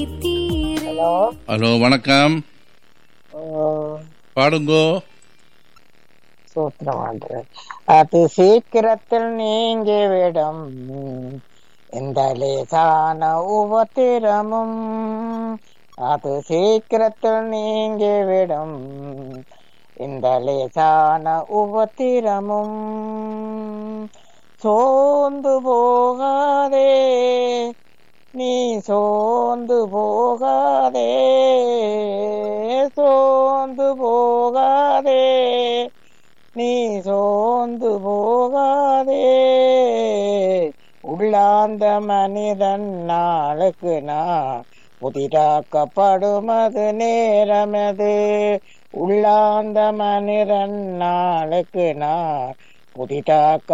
hello hello வணக்கம் பாடுங்கோ சூத்திரமாண்டது அது சீக்கிரத்தில் நீங்கிவிடும் இந்த லேசான உபத்திரமும் அது சீக்கிரத்தில் நீங்கிவிடும் இந்த லேசான உபத்திரமும் சோர்ந்து போகாதே நீ சோர்ந்து போகாதே சோர்ந்து போகாதே நீ சோர்ந்து போகாதே உள்ளாந்த மனிதன் நாளுக்கு நான் புதிதாக்கப்படுமது நேரமது உள்ளாந்த மனிதன் நாளுக்கு நான் புதிதாக்க